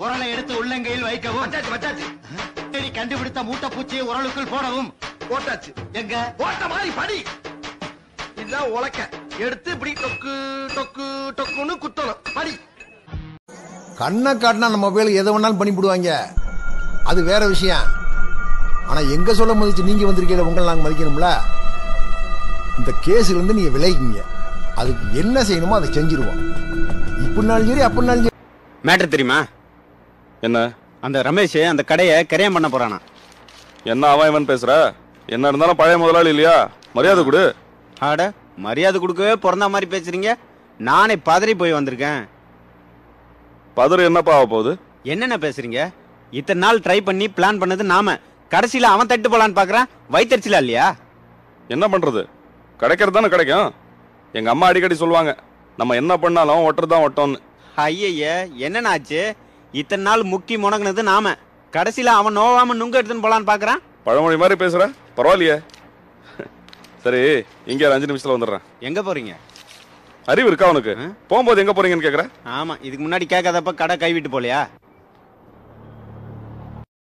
உரலை எடுத்து உள்ளங்கையில் வைக்கவும் வச்சாச்சு வச்சாச்சு தேடி கண்டுபிடித்த மூட்டை பூச்சியை உரலுக்குள் போடவும் போட்டாச்சு எங்க போட்ட மாதிரி படி இதுதான் உலக்க எடுத்து இப்படி டொக்கு டொக்கு டொக்குன்னு குத்தணும் படி கண்ணை காட்டினா நம்ம மொபைல் எதை வேணாலும் பண்ணிவிடுவாங்க அது வேற விஷயம் ஆனா எங்க சொல்ல மதிச்சு நீங்க வந்திருக்கீங்க உங்களை நாங்க மதிக்கணும்ல இந்த கேஸ்ல இருந்து நீங்க விலகிங்க அதுக்கு என்ன செய்யணுமோ அதை செஞ்சிருவோம் இப்படினாலும் சரி அப்படினாலும் சரி மேட்டர் தெரியுமா என்ன அந்த ரமேஷ் அந்த கடையை கரையம் பண்ண போறானா என்ன அவன் இவன் பேசுற என்ன இருந்தாலும் பழைய முதலாளி இல்லையா மரியாதை கொடு ஆட மரியாதை கொடுக்கவே பிறந்த மாதிரி பேசுறீங்க நானே பதறி போய் வந்திருக்கேன் பதறு என்னப்பா ஆக போகுது என்னென்ன பேசுறீங்க இத்தனை நாள் ட்ரை பண்ணி பிளான் பண்ணது நாம கடைசியில அவன் தட்டு போலான்னு பாக்குறான் வயிற்றுச்சலா இல்லையா என்ன பண்றது கிடைக்கிறது தானே கிடைக்கும் எங்க அம்மா அடிக்கடி சொல்லுவாங்க நம்ம என்ன பண்ணாலும் ஒட்டுறது தான் ஒட்டோம்னு ஐயய்ய என்னென்ன ஆச்சு இத்தனை நாள் முக்கி முணங்குனது நாம கடைசியில அவன் நோவாம நுங்க எடுத்துன்னு போலான்னு பாக்குறான் பழமொழி மாதிரி பேசுற பரவாயில்லையே சரி இங்கே ஒரு அஞ்சு நிமிஷத்துல வந்துடுறேன் எங்க போறீங்க அறிவு இருக்கா உனக்கு போகும்போது எங்க போறீங்கன்னு கேக்குற ஆமா இதுக்கு முன்னாடி கேட்காதப்ப கடை கைவிட்டு போலையா